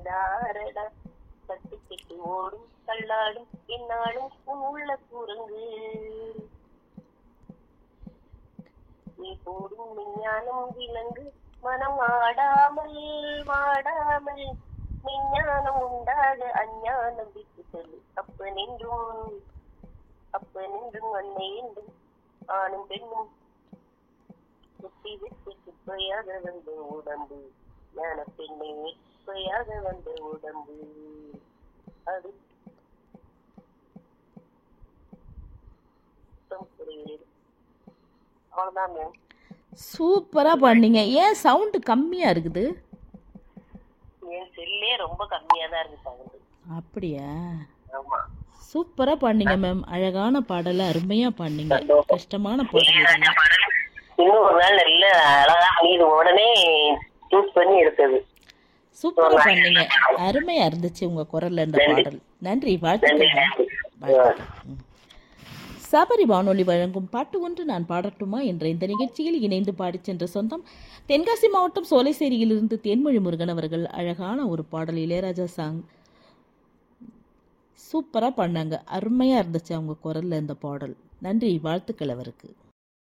தாரடா தட்டு கெட்டு ஓடும் தள்ளாடும் என்னாலும் உன் உள்ள குரங்கு நீ போடும் விஞ்ஞானம் விலங்கு மனம் ஆடாமல் வாடாமல் விஞ்ஞானம் உண்டாக அஞ்ஞானம் விட்டு சொல்லு அப்ப நின்றும் அப்ப நின்றும் அன்னை என்றும் ஆணும் பெண்ணும் சுத்தி விட்டு குப்பையாக வந்த உடம்பு ஞான பெண்ணை குப்பையாக வந்த உடம்பு அது சுத்தம் புரியுது அவ்வளவுதான் மேம் சூப்பராக பாடினீங்க ஏன் சவுண்டு கம்மியாக இருக்குது என் செல்லே ரொம்ப கம்மியா தான் இருக்கு சவுண்டு அப்படியா ஆமா சூப்பராக பாடினீங்க மேம் அழகான பாடலை அருமையாக பாடினீங்க சந்தோஷம். கஷ்டமான பாடல் இதெல்லாம். இன்னும் ஒரு நாள் நல்ல அழகா இது உடனே சூஸ் பண்ணி எடுத்தது சூப்பராக பாடினீங்க அருமையாக இருந்துச்சு உங்கள் குரல்ல இந்த பாடல் நன்றி வாழ்த்துக்கள் மேம். வாழ்த்துக்கள் ம். சபரி வானொலி வழங்கும் பாட்டு ஒன்று நான் பாடட்டுமா என்ற இந்த நிகழ்ச்சியில் இணைந்து பாடிச் சென்ற சொந்தம் தென்காசி மாவட்டம் சோலைசேரியிலிருந்து தேன்மொழி முருகன் அவர்கள் அழகான ஒரு பாடல் இளையராஜா சாங் சூப்பராக பண்ணாங்க அருமையாக இருந்துச்சு அவங்க குரல்ல இந்த பாடல் நன்றி வாழ்த்துக்கள் அவருக்கு